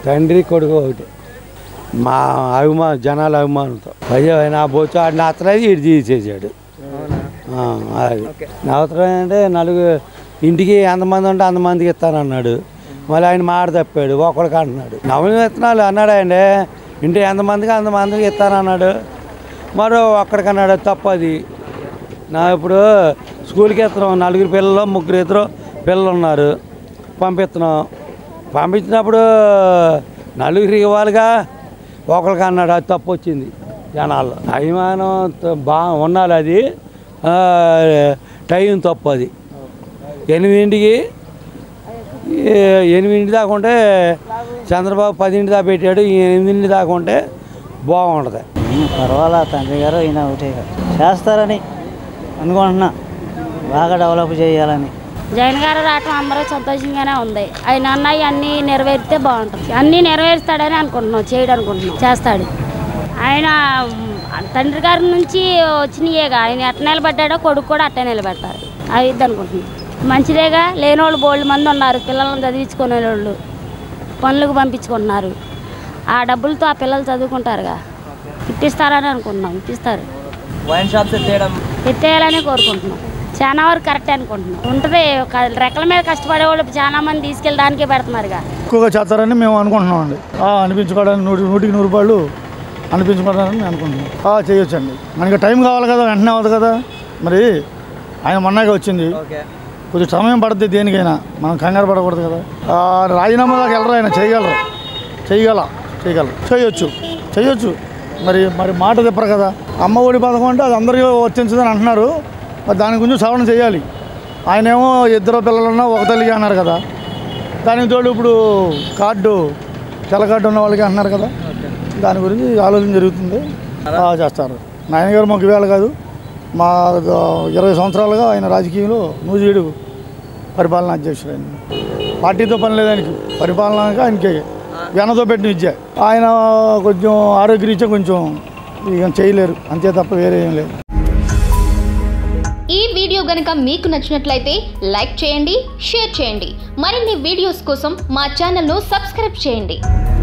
తండ్రి కొడుకు ఒకటి మా అభిమానం జనాల అభిమానంతో అయ్యో నా బొచ్చు ఆడిని అతలేదు ఇటు తీసేసాడు ఆ, అది నవతరం అంటే నలుగురు ఇంటికి ఎంతమంది ఉంటే అంతమందికి ఇస్తానన్నాడు మళ్ళీ ఆయన మాట తప్పాడు ఒకడికి అంటున్నాడు నవమి విత్తనాలు అన్నాడు అండి ఇంటి ఎంతమందికి అంతమందికి ఇస్తానన్నాడు మరో ఒక్కడికి అన్నాడు తప్పది నా ఇప్పుడు స్కూల్కి ఇస్తున్నాం నలుగురు పిల్లలు ముగ్గురు ఇద్దరు పిల్లలు ఉన్నారు పంపిస్తున్నాం పంపించినప్పుడు నలుగురికి ఇవ్వాలిగా ఒకరికి అన్నాడు అది తప్పు వచ్చింది జనాల్లో అభిమానం త- బా ఉండాలి అది ఆ, టైం తప్పు అది ఎనిమిదింటికి ఏ- ఎనిమిదింటి దాకా ఉంటే చంద్రబాబు పదింటి దాకా పెట్టాడు ఈ ఎనిమిదింటి దాకా ఉంటే బాగుంటుంది పర్వాలా తండ్రి గారు ఈయన ఒకటే చేస్తారని అనుకుంటున్నా బాగా డెవలప్ చేయాలని జగన్ గారు రావటం అందరూ సంతోషంగానే ఉంది ఆయన అన్నవి అన్నీ నెరవేరితే బాగుంటుంది అన్నీ నెరవేరుస్తాడని అనుకుంటున్నాం చేయడం అనుకుంటున్నాం చేస్తాడు ఆయన మ్, తండ్రి గారి నుంచి వచ్చినాయేగా ఆయన ఎట్ట నిలబడ్డాడో కొడుకు కూడా అట్టే నిలబెడతారు అది ఇది అనుకుంటున్నాం మంచిదేగా లేని వాళ్ళు బోల్డ్ మంది ఉన్నారు పిల్లలను చదివించుకునే వాళ్ళు పనులకు పంపించుకుంటున్నారు ఆ డబ్బులతో ఆ పిల్లలు చదువుకుంటారుగా ఇప్పిస్తారని అనుకుంటున్నాం ఇప్పిస్తారు వైన్ షాప్స్ ఎత్తేయడం ఎత్తేయాలని కోరుకుంటున్నాం చాలా వరకు కరెక్ట్ అనుకుంటున్నాం ఉంటుంది ఒక రెక్కల మీద కష్టపడే వాళ్ళు చాలా మంది తీసుకెళ్ళి దానికే పెడుతున్నారుగా ఎక్కువగా చేస్తారని మేము అనుకుంటున్నాం అండి అనిపించుకోవడానికి నూటి నూటికి నూరు రూపాయలు అనిపించుకోవడానికి మేము అనుకుంటున్నాం ఆ, చేయొచ్చండి మనకి టైం కావాలి కదా వెంటనే అవ్వదు కదా మరి ఆయన మొన్నగా వచ్చింది ఓకే కొంచెం సమయం పడుతుంది దేనికైనా మనం కంగారు పడకూడదు కదా ఆ, రాజీనామా దాకా వెళ్ళరు ఆయన చేయగలరు చేయగల చేయగలరు చేయొచ్చు చేయొచ్చు మరి మరి మాట తిప్పరు కదా అమ్మ ఒడి పథకం అంటే అది అందరికీ వర్తించదని అంటున్నారు మరి దాని గురించి సవరణ చేయాలి ఆయనేమో ఇద్దరు పిల్లలున్నా ఒక తల్లికి అన్నారు కదా దానికి తోడు ఇప్పుడు కార్డు తెల్ల కార్డు ఉన్న వాళ్ళకి అంటున్నారు కదా దాని గురించి ఆలోచన జరుగుతుంది ఆ, చేస్తారు నాయన గారు మాకు వేళ కాదు మా ఆ, ఇరవై సంవత్సరాలుగా ఆయన రాజకీయంలో నూజివీడు పరిపాలనా అధ్యక్షుడు ఆయన పార్టీతో పని లేదు ఆయనకి పరిపాలనగా ఆయనకి వెనతో పెట్టిన విద్య ఆయన కొంచెం ఆరోగ్యరీత్యా కొంచెం ఇక చేయలేరు అంతే తప్ప వేరే ఏం లేదు ఈ వీడియో గనుక మీకు నచ్చినట్లయితే లైక్ చేయండి షేర్ చేయండి మరిన్ని వీడియోస్ కోసం మా ఛానల్ను సబ్స్క్రైబ్ చేయండి